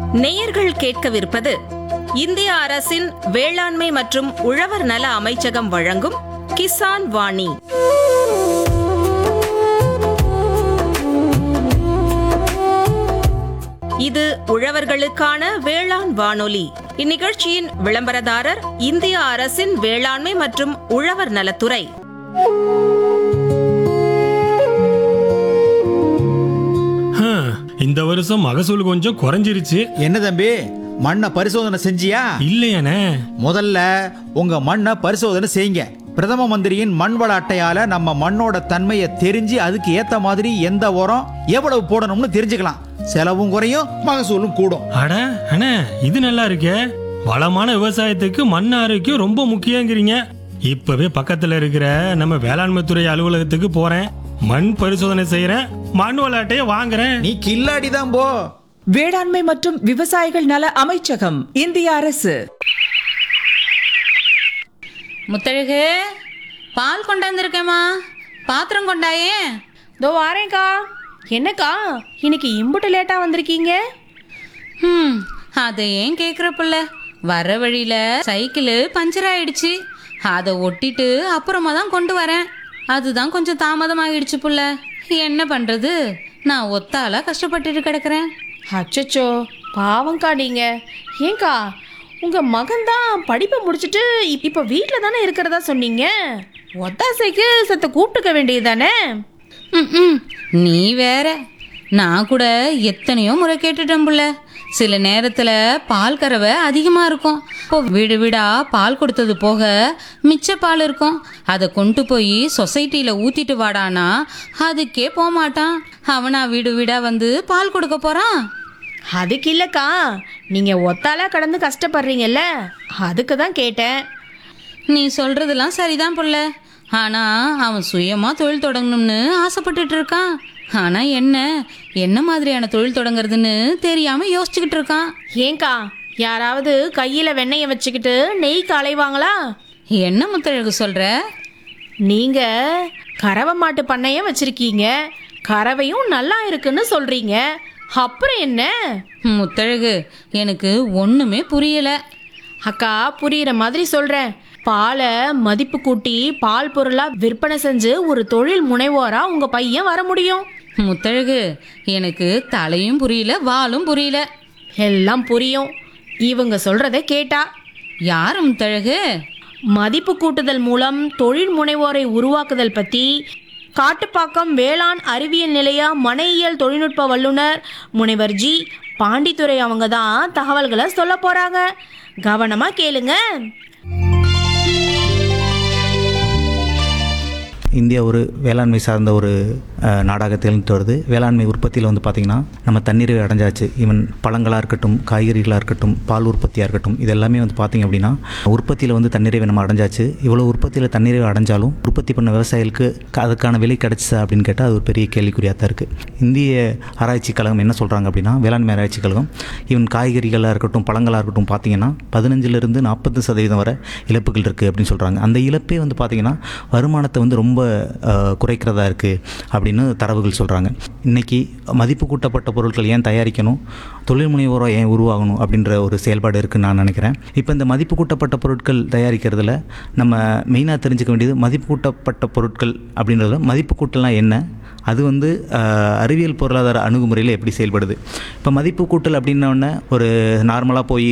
நேயர்கள் கேட்கவிருப்பது இந்திய அரசின் வேளாண்மை மற்றும் உழவர் நல அமைச்சகம் வழங்கும் கிசான் வாணி இது உழவர்களுக்கான வேளாண் வானொலி இந்நிகழ்ச்சியின் விளம்பரதாரர் இந்திய அரசின் வேளாண்மை மற்றும் உழவர் நலத்துறை ஹம், இந்த வருஷம் மகசூல் கொஞ்சம் குறைஞ்சிருச்சு என்ன தம்பி மண்ணை பரிசோதனை செஞ்சியா இல்லையானே முதல்ல உங்க மண்ணை பரிசோதனை செய்யுங்க பிரதம மந்திரியின் மண் வள அட்டையால நம்ம மண்ணோட தன்மையை தெரிஞ்சு அதுக்கு ஏத்த மாதிரி எந்த உரம் எவ்வளவு போடணும்னு தெரிஞ்சுக்கலாம் செலவும் குறையும் மகசூலும் கூடும் அட அண்ணே இது நல்லா இருக்கே வளமான விவசாயத்துக்கு மண் ஆரோக்கியம் ரொம்ப முக்கியங்கிறீங்க இப்பவே பக்கத்துல இருக்கிற நம்ம வேளாண்மை துறை அலுவலகத்துக்கு போறேன் மண் பரிசோதனை செய்யறேன் மண் விளையாட்டையே வாங்குறேன் நீ கில்லாடி தான் போ வேளாண்மை மற்றும் விவசாயிகள் நல அமைச்சகம் இந்திய அரசு முத்தழகு பால் கொண்டாந்துருக்கேம்மா பாத்திரம் கொண்டாயே இதோ வாரேன்க்கா என்னக்கா இன்னைக்கு இம்புட்டு லேட்டா வந்திருக்கீங்க ம் அதை ஏன் கேட்குற புள்ள வர வழியில சைக்கிள் பஞ்சர் ஆயிடுச்சு அதை ஒட்டிட்டு அப்புறமா தான் கொண்டு வரேன் அதுதான் கொஞ்சம் தாமதமாகிடுச்சு புள்ள என்ன பண்றது நான் ஒத்தால கஷ்டப்பட்டுட்டு கிடக்குறேன் அச்சச்சோ பாவம்க்கா நீங்க ஏன்க்கா உங்க மகன் தான் படிப்பை முடிச்சுட்டு இப்- இப்ப வீட்டில் தானே இருக்கிறதா சொன்னீங்க ஒத்தாசைக்கு சத்த கூப்பிட்டுக்க வேண்டியது தானே ம் நீ வேற நான் கூட எத்தனையோ முறை கேட்டுட்டேன் புள்ள சில நேரத்தில் பால் கறவை அதிகமாக இருக்கும் இப்போ வீடு வீடா பால் கொடுத்தது போக மிச்ச பால் இருக்கும் அதை கொண்டு போய் சொசைட்டியில் ஊற்றிட்டு வாடானா அதுக்கே போக மாட்டான் அவனா வீடு வீடா வந்து பால் கொடுக்க போகிறான் அதுக்கு இல்லக்கா நீங்க ஒத்தாலா கடந்து கஷ்டப்படுறீங்கல்ல அதுக்கு தான் கேட்டேன் நீ சொல்கிறதெல்லாம் சரிதான் புள்ள ஆனால் அவன் சுயமாக தொழில் தொடங்கணும்னு ஆசைப்பட்டுட்டு இருக்கான் ஆனால் என்ன என்ன மாதிரியான தொழில் தொடங்குறதுன்னு தெரியாமல் யோசிச்சுக்கிட்டு இருக்கான் ஏன்க்கா யாராவது கையில வெண்ணெயை வச்சுக்கிட்டு நெய்க்கு அலைவாங்களா என்ன முத்தழகு சொல்ற நீங்க கறவை மாட்டு பண்ணையம் வச்சிருக்கீங்க கறவையும் நல்லா இருக்குன்னு சொல்றீங்க அப்புறம் என்ன முத்தழகு எனக்கு ஒண்ணுமே புரியல அக்கா புரியுற மாதிரி சொல்றேன் பாலை மதிப்பு கூட்டி பால் பொருளா விற்பனை செஞ்சு ஒரு தொழில் முனைவோரா உங்க பையன் வர முடியும் முத்தழகு எனக்கு தலையும் புரியல வாலும் புரியல எல்லாம் புரியும் இவங்க சொல்றத கேட்டா யாரு முத்தழகு மதிப்பு கூட்டுதல் மூலம் தொழில் முனைவோரை உருவாக்குதல் பத்தி காட்டுப்பாக்கம் வேளாண் அறிவியல் நிலைய மனையியல் தொழில்நுட்ப வல்லுனர் முனைவர் ஜி பாண்டித்துரை அவங்க தான் தகவல்களை சொல்ல போறாங்க கவனமா கேளுங்க இந்தியா ஒரு வேளாண்மை சார்ந்த ஒரு அஹ், நாடாக திகழ்ந்துட்டு வருது வேளாண்மை உற்பத்தியில் வந்து பார்த்திங்கன்னா நம்ம தண்ணீரை அடைஞ்சாச்சு ஈவன் பழங்களாக இருக்கட்டும் காய்கறிகளாக இருக்கட்டும் பால் உற்பத்தியாக இருக்கட்டும் இது எல்லாமே வந்து பார்த்திங்க அப்படின்னா உற்பத்தியில் வந்து தண்ணீரை நம்ம அடைஞ்சாச்சு இவ்வளோ உற்பத்தியில் தண்ணீரை அடைஞ்சாலும் உற்பத்தி பண்ண விவசாயிகளுக்கு க- அதுக்கான விலை கிடைச்சா அப்படின்னு கேட்டால் அது ஒரு பெரிய கேள்விக்குறியாக தான் இருக்குது இந்திய ஆராய்ச்சி கழகம் என்ன சொல்கிறாங்க அப்படின்னா வேளாண்மை ஆராய்ச்சி கழகம் ஈவன் காய்கறிகளாக இருக்கட்டும் பழங்களாக இருக்கட்டும் பார்த்தீங்கன்னா பதினஞ்சுலேருந்து நாற்பது சதவீதம் வரை இழப்புகள் இருக்குது அப்படின்னு சொல்கிறாங்க அந்த இழப்பே வந்து பார்த்திங்கன்னா வருமானத்தை வந்து ரொம்ப அஹ், குறைக்கிறதா இருக்குது அப்படின்னு தரவுகள் சொல்கிறாங்க இன்றைக்கி மதிப்பு கூட்டப்பட்ட பொருட்கள் ஏன் தயாரிக்கணும் தொழில் முனைவோராக ஏன் உருவாகணும் அப்படின்ற ஒரு செயல்பாடு இருக்குன்னு நான் நினைக்கிறேன் இப்போ இந்த மதிப்பு கூட்டப்பட்ட பொருட்கள் தயாரிக்கிறதுல நம்ம மெயினாக தெரிஞ்சுக்க வேண்டியது மதிப்பு கூட்டப்பட்ட பொருட்கள் அப்படின்றதுல மதிப்பு கூட்டலாம் என்ன அது வந்து அஹ், அறிவியல் பொருளாதார அணுகுமுறையில் எப்படி செயல்படுது இப்போ மதிப்பு கூட்டல் அப்படின்னோடனே ஒரு நார்மலாக போய்